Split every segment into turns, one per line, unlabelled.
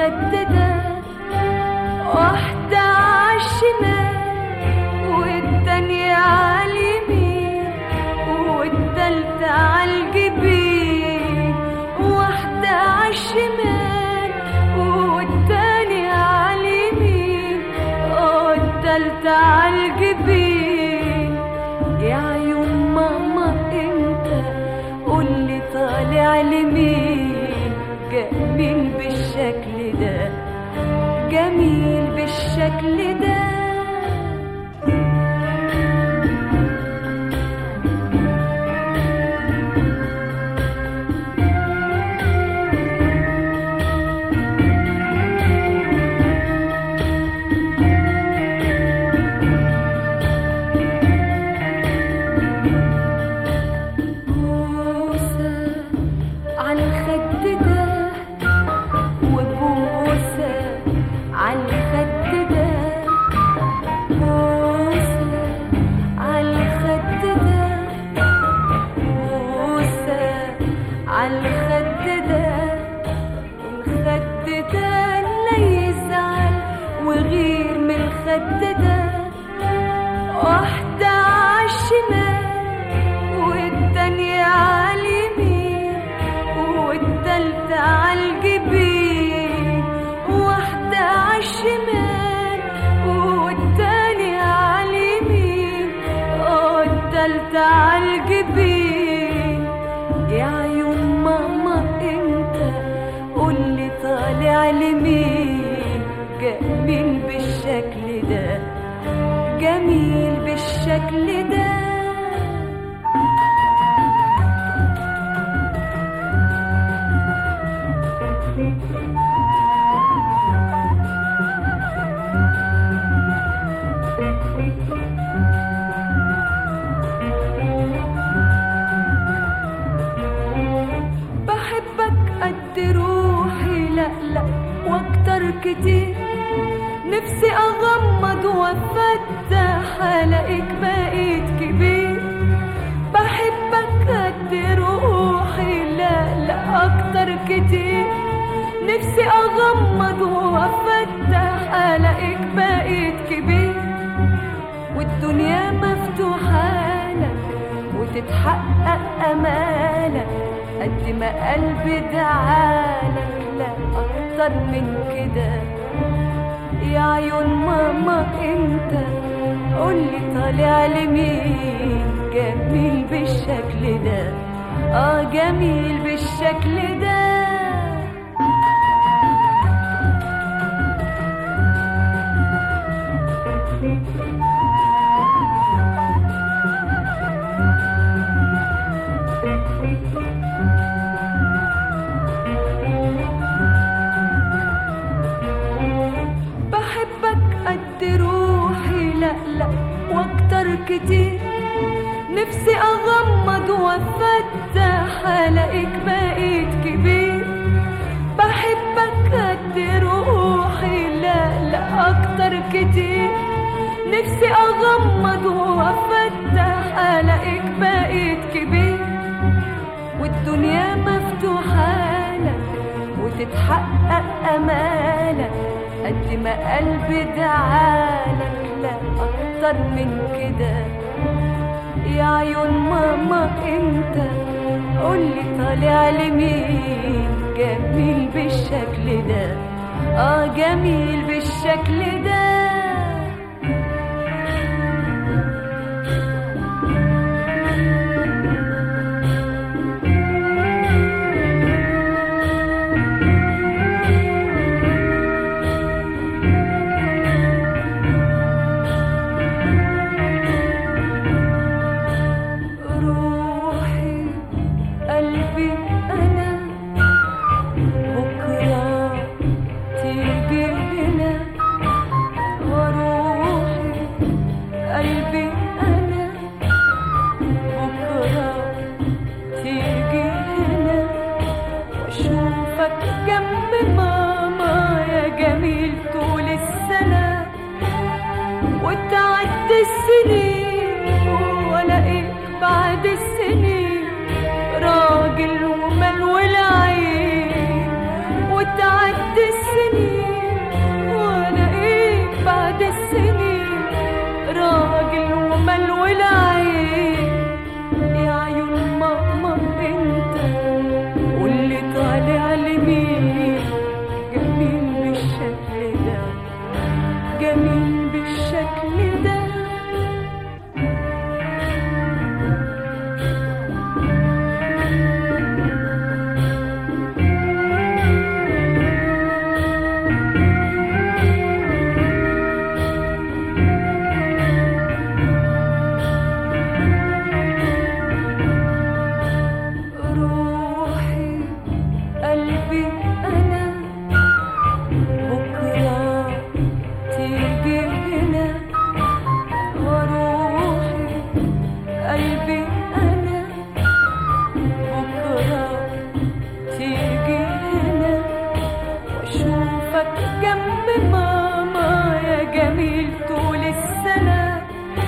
الخد ده واحدة عالشمال والتانية عاليمين والتالتة عالجبين واحدة عالشمال والتانية عاليمين والتالتة عالجبين يا عيون ماما انت قولي طالع لمين جميل بالشكل ده جميل بالشكل ده بوسة على الخد ده وبوسة على الخد ده بوسة على الخد ده بوسة على الخد ده الخد ده لا يزعل وغير من الخد ده واحدة عالشمال والتانية عاليمين والتالتة عالجبين واحدة عالشمال والتانية عاليمين والتالتة عالجبين يا عيون ماما انت قولي طالع لمين جميل بالشكل ده جميل بالشكل ده بحبك قد روحي لا لا واكتر كتير نفسي اغمض وافتح الاقيك بقيت كبير بحبك قد روحي لا لا اكتر كتير نفسي اغمض وافتح الاقيك بقيت كبير والدنيا مفتوحة لك وتتحقق أمالك قد ما قلبي دعالك لا أكتر من كده يا عيون ماما انت قولي طالع لمين جميل بالشكل ده اه جميل بالشكل ده بحبك قد روحي لا لا واكتر كتير نفسي اغمض وافتح الاقيك بقيت كبير بحبك قد روحي لا لا اكتر كتير نفسي اغمض وافتح الاقيك بقيت كبير والدنيا مفتوحة لك وتتحقق أمالك قد ما قلبي دعالك لا أكتر من كده يا عيون ماما انت قولي طالع لمين جميل بالشكل ده اه جميل بالشكل ده روحي قلبي أنا بكرة تيجي هنا وروحي قلبي أنا بكرة تيجي هنا وأشوفك جنب ماما يا جميل طول السنة وتعدي السنين والاقيك بعد السنين راجل وملو العين وتعدي السنين جميل طول السنة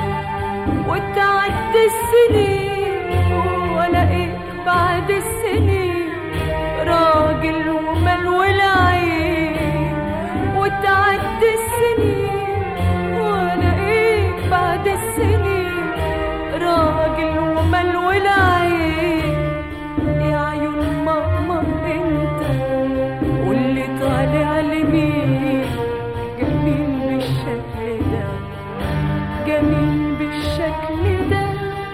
وتعدي السنين والاقيك بعد السنين راجل وملو العين وتعدي السنين والاقيك بعد السنين راجل وملو العين يا عيون ماما انت واللي طالع لمين جميل بالشكل ده جميل بالشكل ده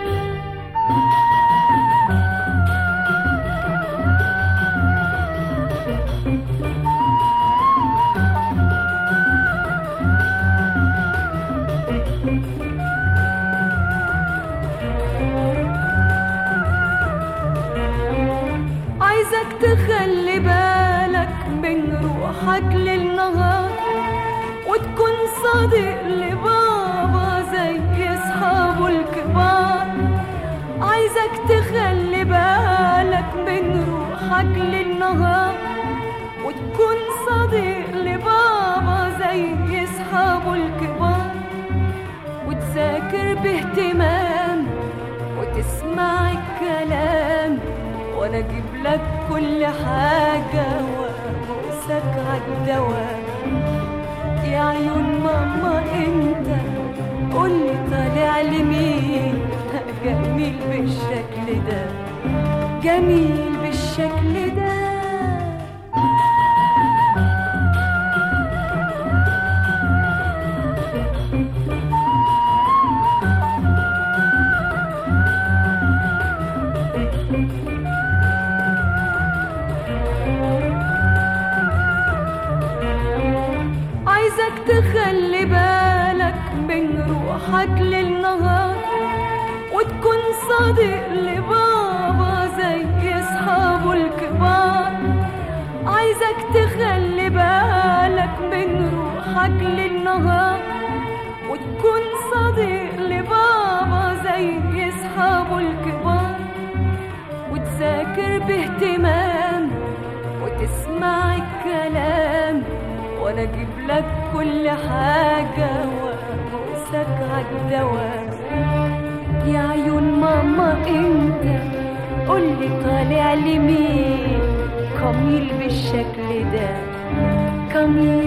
عايزك تخلي بالك من روحك للنهار وتكون صديق لبابا زي اصحابه الكبار عايزك تخلي بالك من روحك للنهار وتكون صديق لبابا زي اصحابه الكبار وتذاكر باهتمام وتسمع الكلام وانا اجيب لك كل حاجة وابوسك عالدوام يا عيون ماما انت قولي طالع لمين جميل بالشكل ده جميل بالشكل ده عايزك تخلي بالك من روحك للنهار وتكون صديق لبابا زي اصحابه الكبار عايزك تخلي بالك من روحك للنهار وتكون صديق لبابا زي اصحابه الكبار وتذاكر باهتمام وتسمع الكلام وانا اجيب لك كل حاجة وابوسك عالدوام يا عيون ماما انت قولي طالع لمين كميل بالشكل ده كميل